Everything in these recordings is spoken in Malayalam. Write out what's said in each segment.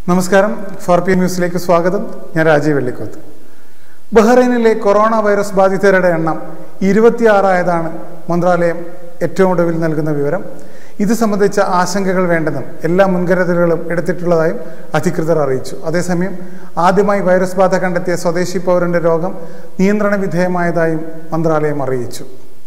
നമസ്കാരം ഫോർ പി ന്യൂസിലേക്ക് സ്വാഗതം ഞാൻ രാജീവ് വെള്ളിക്കോത്ത് ബഹ്റൈനിലെ കൊറോണ വൈറസ് ബാധിതരുടെ എണ്ണം ഇരുപത്തിയാറായതാണ് മന്ത്രാലയം ഏറ്റവും ഒടുവിൽ നൽകുന്ന വിവരം ഇത് സംബന്ധിച്ച ആശങ്കകൾ വേണ്ടെന്നും എല്ലാ മുൻകരുതലുകളും എടുത്തിട്ടുള്ളതായും അധികൃതർ അറിയിച്ചു അതേസമയം ആദ്യമായി വൈറസ് ബാധ കണ്ടെത്തിയ സ്വദേശി പൗരന്റെ രോഗം നിയന്ത്രണ വിധേയമായതായും മന്ത്രാലയം അറിയിച്ചു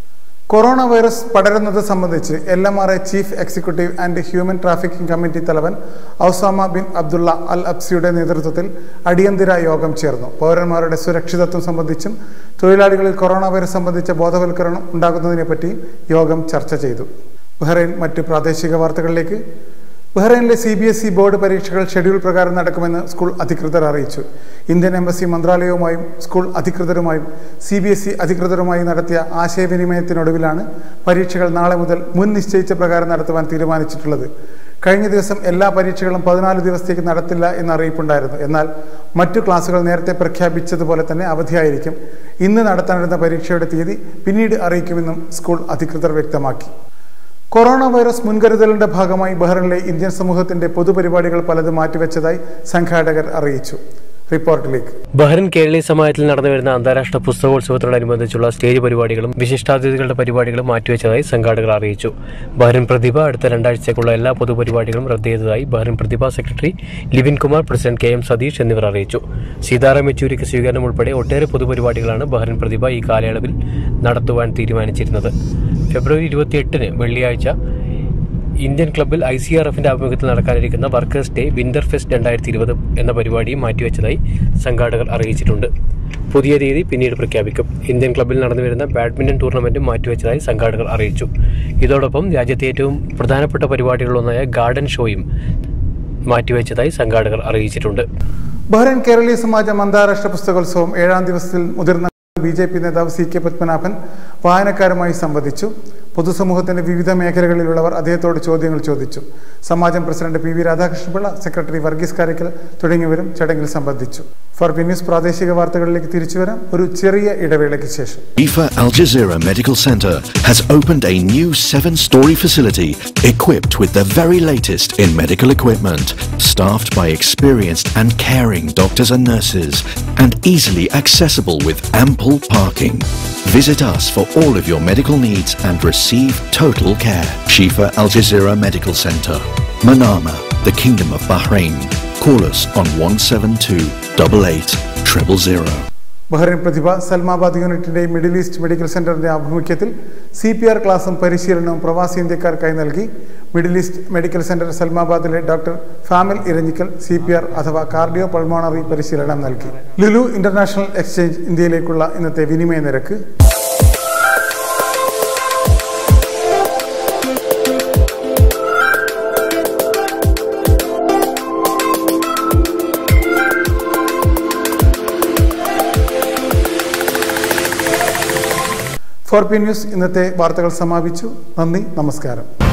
കൊറോണ വൈറസ് പടരുന്നത് സംബന്ധിച്ച് L M R A chief executive and human trafficking committee തലവൻ ഔസാമ ബിൻ അബ്ദുള്ള അൽ അബ്സിയുടെ നേതൃത്വത്തിൽ അടിയന്തര യോഗം ചേർന്നു പൗരന്മാരുടെ സുരക്ഷിതത്വം സംബന്ധിച്ചും തൊഴിലാളികളിൽ കൊറോണ വൈറസ് സംബന്ധിച്ച ബോധവൽക്കരണം ഉണ്ടാകുന്നതിനെപ്പറ്റി യോഗം ചർച്ച ചെയ്തു ബഹ്റൈൻ മറ്റ് പ്രാദേശിക വാർത്തകളിലേക്ക് ബഹ്റൈനിലെ C B S E board പരീക്ഷകൾ ഷെഡ്യൂൾ പ്രകാരം നടക്കുമെന്ന് സ്കൂൾ അധികൃതർ അറിയിച്ചു ഇന്ത്യൻ എംബസി മന്ത്രാലയവുമായും സ്കൂൾ അധികൃതരുമായും സി ബി എസ് ഇ അധികൃതരുമായി നടത്തിയ ആശയവിനിമയത്തിനൊടുവിലാണ് പരീക്ഷകൾ നാളെ മുതൽ മുൻ നിശ്ചയിച്ച പ്രകാരം നടത്തുവാൻ തീരുമാനിച്ചിട്ടുള്ളത് കഴിഞ്ഞ ദിവസം എല്ലാ പരീക്ഷകളും പതിനാല് ദിവസത്തേക്ക് നടത്തില്ല എന്ന അറിയിപ്പുണ്ടായിരുന്നു എന്നാൽ മറ്റു ക്ലാസുകൾ നേരത്തെ പ്രഖ്യാപിച്ചതുപോലെ തന്നെ അവധിയായിരിക്കും ഇന്ന് നടത്താനിരുന്ന പരീക്ഷയുടെ തീയതി പിന്നീട് അറിയിക്കുമെന്നും സ്കൂൾ അധികൃതർ വ്യക്തമാക്കി കൊറോണ വൈറസ് മുൻകരുതലിന്റെ ഭാഗമായി ബഹ്റിനിലെ ഇന്ത്യൻ സമൂഹത്തിന്റെ പൊതുപരിപാടികൾ പലതും മാറ്റിവെച്ചതായി സംഘാടകർ അറിയിച്ചു റിപ്പോർട്ടിലേക്ക് ബഹ്റിൻ കേരളീയ സമാജത്തിൽ നടന്നുവരുന്ന അന്താരാഷ്ട്ര പുസ്തകോത്സവത്തോടനുബന്ധിച്ചുള്ള സ്റ്റേജ് പരിപാടികളും വിശിഷ്ടാതിഥികളുടെ പരിപാടികളും മാറ്റിവെച്ചതായി സംഘാടകർ അറിയിച്ചു ബഹ്റിൻ പ്രതിഭ അടുത്ത രണ്ടാഴ്ചത്തേക്കുള്ള എല്ലാ പൊതുപരിപാടികളും റദ്ദ് ചെയ്തതായി Bahrain Prathibha secretary Livin Kumar president K M Satheesh എന്നിവർ അറിയിച്ചു സീതാറാം യെച്ചൂരിക്ക് സ്വീകരണം ഉൾപ്പെടെ ഒട്ടേറെ പൊതുപരിപാടികളാണ് ബഹ്റിൻ പ്രതിഭ ഈ കാലയളവിൽ നടത്തുവാൻ തീരുമാനിച്ചിരുന്നത് ഫെബ്രുവരി ഇരുപത്തിയെട്ടിന് വെള്ളിയാഴ്ച ഇന്ത്യൻ ക്ലബ്ബിൽ ഐ സി ആർ എഫിന്റെ ആഭിമുഖ്യത്തിൽ നടക്കാനിരിക്കുന്ന വർക്കേഴ്സ് ഡേ വിന്റർ ഫെസ്റ്റ് രണ്ടായിരത്തി ഇരുപത് എന്ന പരിപാടിയും മാറ്റിവെച്ചതായി സംഘാടകർ അറിയിച്ചിട്ടുണ്ട് പുതിയ തീയതി പിന്നീട് പ്രഖ്യാപിക്കും ഇന്ത്യൻ ക്ലബ്ബിൽ നടന്നുവരുന്ന ബാഡ്മിന്റൺ ടൂർണമെന്റും മാറ്റിവെച്ചതായി സംഘാടകർ അറിയിച്ചു ഇതോടൊപ്പം രാജ്യത്തെ ഏറ്റവും പ്രധാനപ്പെട്ട പരിപാടികളിലൊന്നായ ഗാർഡൻ ഷോയും മാറ്റിവെച്ചതായി സംഘാടകർ അറിയിച്ചിട്ടുണ്ട് ബഹ്റൈൻ കേരളീയ സമാജം അന്താരാഷ്ട്ര പുസ്തകോത്സവം ഏഴാം ദിവസത്തിൽ മുതിർന്ന ബി ജെ പി നേതാവ് സി കെ പത്മനാഭൻ വായനക്കാരുമായി സംവദിച്ചു പൊതുസമൂഹത്തിന്റെ വിവിധ മേഖലകളിലുള്ളവർ അദ്ദേഹത്തോട് ചോദ്യങ്ങൾ ചോദിച്ചു Samajam president P V Radhakrishna Pillai secretary Varghese Karakkal തുടങ്ങിയവരും ചടങ്ങിൽ സംബന്ധിച്ചു ഫോർ പി ന്യൂസ് പ്രാദേശിക വാർത്തകളിലേക്ക് തിരിച്ചുവരാം ഒരു ചെറിയ ഇടവേളയ്ക്ക് ശേഷം IFA Al Jazeera Medical Center has opened a new seven story facility equipped with the very latest in medical equipment, staffed by experienced and caring doctors and nurses, and easily accessible with ample parking. Visit us for all of your medical needs and receive total care. Shifa Al Jazeera Medical Center, Manama, the Kingdom of Bahrain. Call us on 172 88 000. Bahrain Prathibha Salmabad യൂണിറ്റിന്റെ മിഡിൽ ഈസ്റ്റ് മെഡിക്കൽ സെന്ററിന്റെ ആഭിമുഖ്യത്തിൽ സി പി ആർ ക്ലാസും പരിശീലനവും പ്രവാസി ഇന്ത്യക്കാർക്കായി നൽകി മിഡിൽ ഈസ്റ്റ് മെഡിക്കൽ സെന്റർ സൽമാബാദിലെ doctor Famil Iranjikkal C P R അഥവാ കാർഡിയോ പൾമോണറി പരിശീലനം നൽകി ലുലു ഇന്റർനാഷണൽ എക്സ്ചേഞ്ച് ഇന്ത്യയിലേക്കുള്ള ഇന്നത്തെ വിനിമയ നിരക്ക് ഫോർ പി ന്യൂസ് ഇന്നത്തെ വാർത്തകൾ സമാപിച്ചു നന്ദി നമസ്കാരം